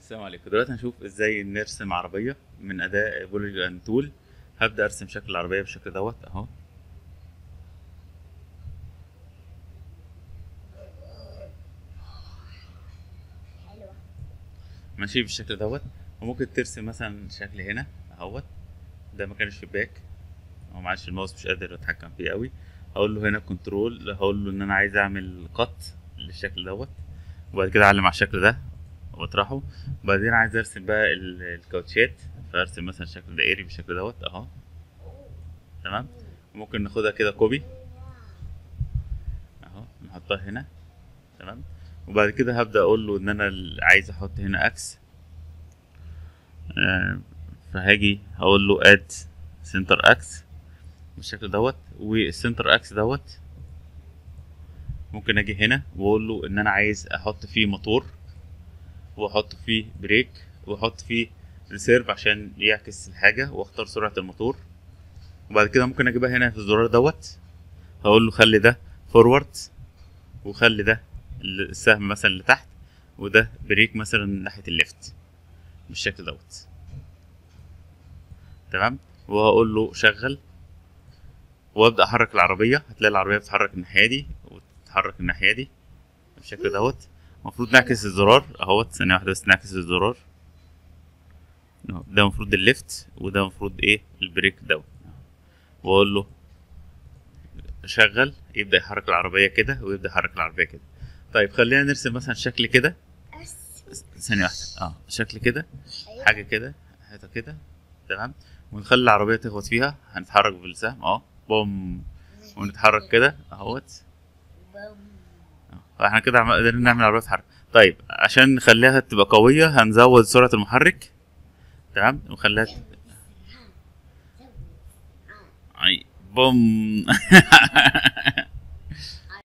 السلام عليكم دلوقتي هنشوف ازاي نرسم عربية من أداة بوليجون تول هبدأ أرسم شكل العربية بالشكل دوت أهو حلوة ماشي بالشكل دوت وممكن ترسم مثلا شكل هنا اهوت ده مكان الشباك هو معلش الماوس مش قادر اتحكم فيه قوي هقول له هنا كنترول هقول له ان انا عايز اعمل قط للشكل دوت وبعد كده اعلم على الشكل ده واطرحه وبعدين عايز ارسم بقى ال- الكاوتشات فارسم مثلا شكل دائري بالشكل دوت اهو تمام ممكن ناخدها كده كوبي اهو نحطها هنا تمام وبعد كده هبدأ اقول له ان انا ال- عايز احط هنا اكس آه، فهاجي هقول له اد سنتر اكس بالشكل دوت والسنتر اكس دوت ممكن اجي هنا واقول له ان انا عايز احط فيه موتور واحط فيه بريك واحط فيه ريسيرف عشان يعكس الحاجه واختار سرعه الموتور وبعد كده ممكن اجي بقى هنا في الزرار دوت هقول له خلي ده فورورد وخلي ده السهم مثلا لتحت وده بريك مثلا ناحيه الليفت بالشكل دوت تمام وهقول له شغل وابدا احرك العربيه هتلاقي العربيه بتتحرك الناحيه دي وتتحرك الناحيه دي بالشكل دوت المفروض نعكس الزرار اهوت ثانيه واحده بس نعكس الزرار أهو، ده المفروض الليفت وده المفروض ايه البريك دوت واقول له شغل يبدا يحرك العربيه كده ويبدا يحرك العربيه كده طيب خلينا نرسم مثلا شكل كده بس ثانيه واحده اه شكل كده حلوة. حاجه كده حته كده تمام ونخلي العربيه تخبط فيها هنتحرك بالسهم اه بوم ونتحرك كده اهوت بوم. آه، احنا كده عم- قدرنا نعمل عربيه تتحرك طيب عشان نخليها تبقى قويه هنزود سرعه المحرك تمام ونخليها اي بوم